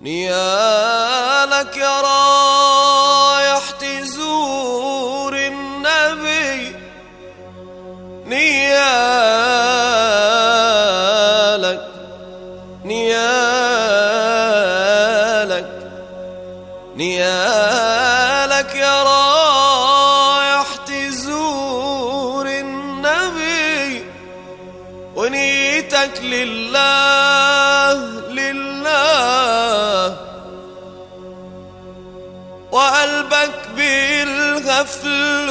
نيالك يا رايح تزور النبي نيالك نيالك نيالك يا رايح تزور النبي ونيتك لله لله وقلبك بالغفل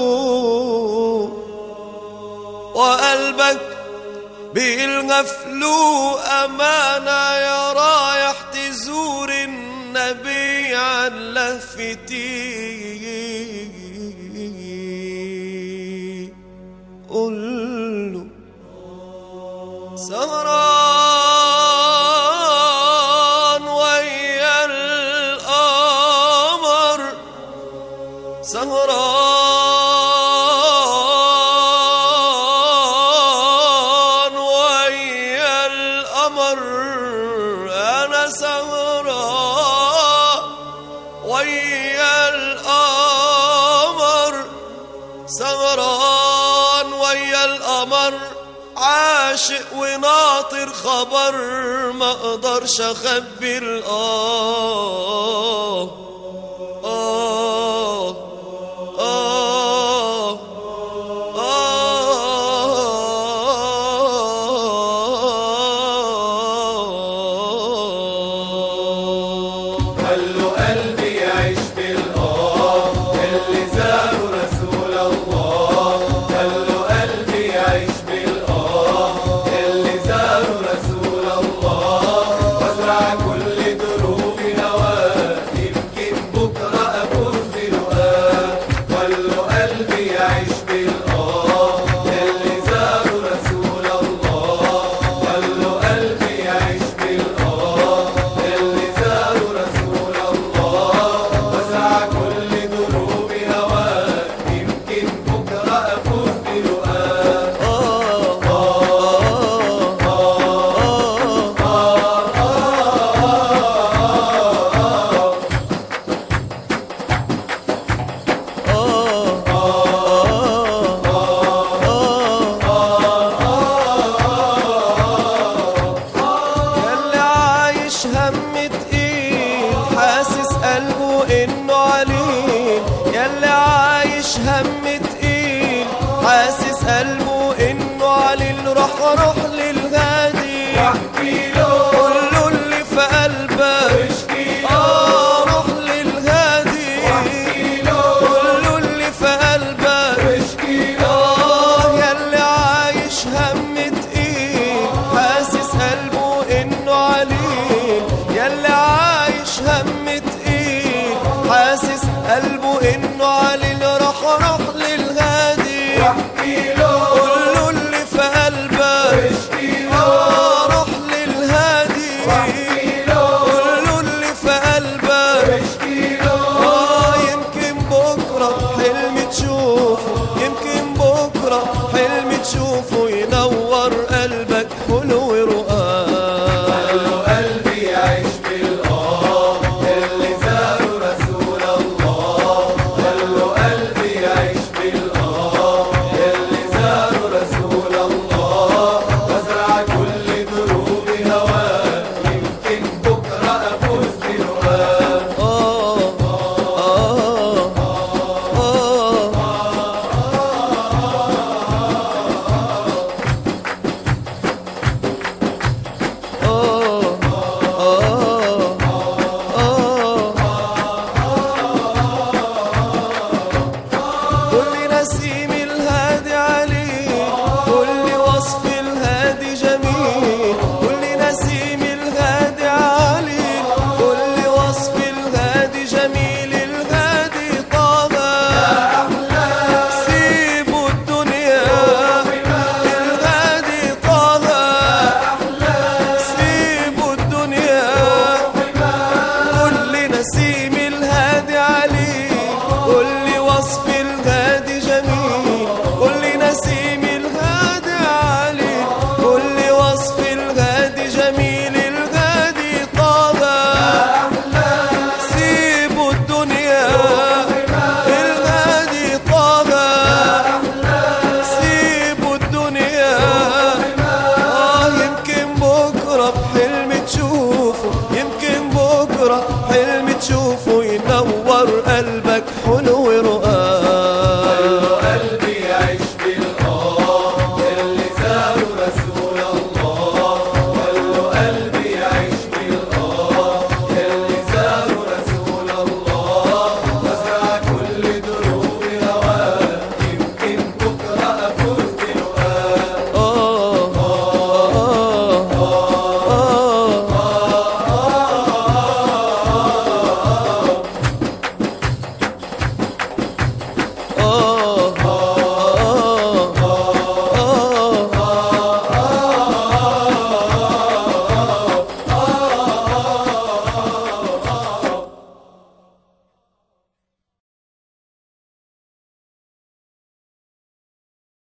وقلبك بالغفل أمانة يا رايح تزور النبي عن لفتي قل له سهران ويا القمر سهران ويا القمر انا سهران ويا القمر سهران ويا القمر عاشق وناطر خبر ما اقدرش اخبي الاه آه آه آه خلوا قلبي يعيش بالآه اللي زاروا رسول الله خلوا قلبي يعيش بالآه اللي زاروا رسول الله وازرع كل دروبي هواه يمكن بكرة أفوز بلقاه خلوا قلبي يعيش بالآه اللي زاروا رسول الله خلوا قلبي يعيش بالآه اللي زاروا رسول الله وسع كل دروبي هواه يمكن بكرة أفوز بلقاه ياللي عايش هم تقيل حاسس قلبه انه عليل ياللي عايش هم تقيل حاسس قلبه انه عليل روح روح للهادي واحكي له قول له اللي في قلبك واشكي له اه روح للهادي واحكي له قول له اللي في قلبك واشكي له آه ياللي عايش هم تقيل حاسس قلبه إنه عليل ياللي عايش هم تقيل حاسس قلبه إنه عليل روح روح للهادي واحكي له قول له اللي في قلبك واشكي له آه روح للهادي واحكي له قول له اللي في قلبك واشكي له آه يمكن بكرة حلم تشوفه يمكن بكرة حلم تشوفه ينور قلبك حلو رؤاه خلوا قلبي يعيش بالآه اللي زاروا رسول الله خلوا حلم